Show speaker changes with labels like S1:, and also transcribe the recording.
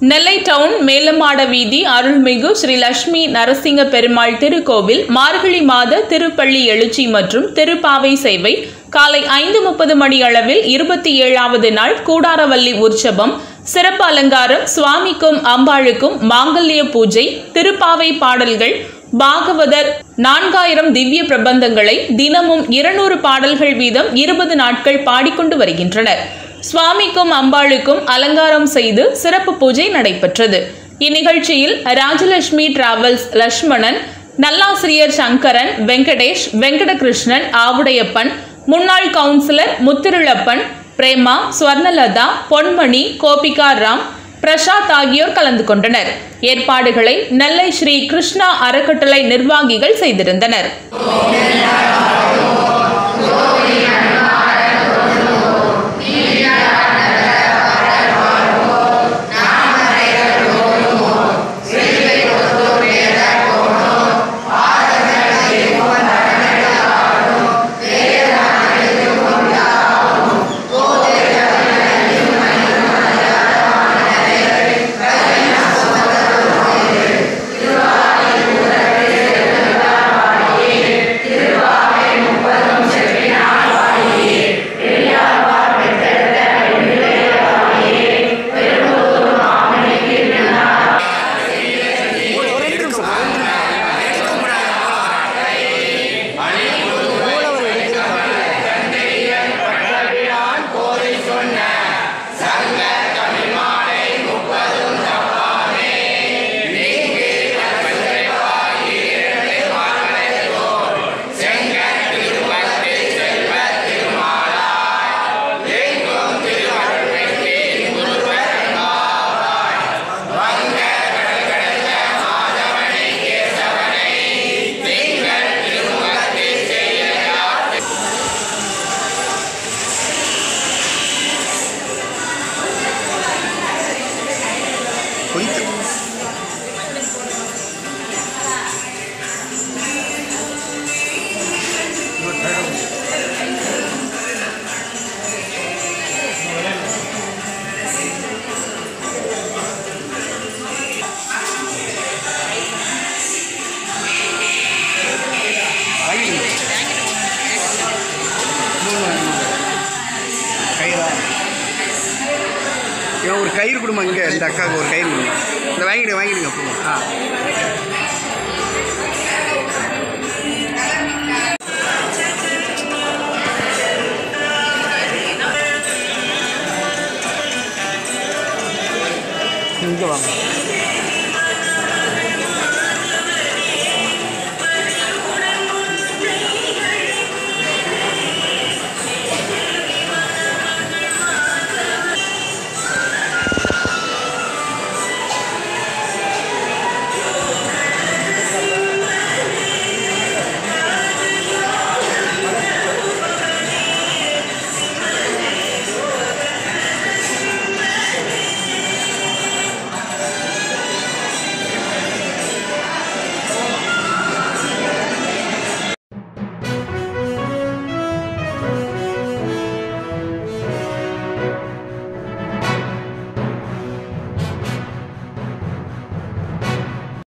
S1: நெல்லை down மேலமாட வீதி அருள்மிகு ஸ்ரீ லட்சுமி நரசிங்க பெருமாள் திருக்கோவில் மார்கழி மாத திருப்பள்ளி எழுச்சி மற்றும் திருப்பாவை சேவை காலை ஐந்து முப்பது மணி அளவில் இருபத்தி ஏழாவது நாள் கூடாரவல்லி உற்சவம் சிறப்பு அலங்காரம் சுவாமிக்கும் அம்பாளுக்கும் மாங்கல்ய பூஜை திருப்பாவை பாடல்கள் பாகவதர் நான்காயிரம் திவ்ய பிரபந்தங்களை தினமும் இருநூறு பாடல்கள் வீதம் இருபது நாட்கள் பாடிக்கொண்டு வருகின்றனர் சுவாமிக்கும் அம்பாளுக்கும் அலங்காரம் செய்து சிறப்பு பூஜை நடைபெற்றது இந்நிகழ்ச்சியில் ராஜலட்சுமி டிராவல்ஸ் லட்சுமணன் நல்லாசிரியர் சங்கரன் வெங்கடேஷ் வெங்கடகிருஷ்ணன் ஆவுடையப்பன் முன்னாள் கவுன்சிலர் முத்திருளப்பன் பிரேமா ஸ்வர்ணலதா பொன்மணி கோபிகா ராம் பிரசாத் ஆகியோர் கலந்து கொண்டனர் ஏற்பாடுகளை நெல்லை ஸ்ரீ கிருஷ்ணா அறக்கட்டளை நிர்வாகிகள் செய்திருந்தனர்
S2: கொஞ்சம் கயிறா இவன் ஒரு கயிறு கொடுமா இங்கே இந்த அக்காவுக்கு ஒரு கயிறு கொடுங்க இந்த வாங்கிடுங்க வாங்கிடுங்க அப்புறம் ஆ இங்கே வாங்க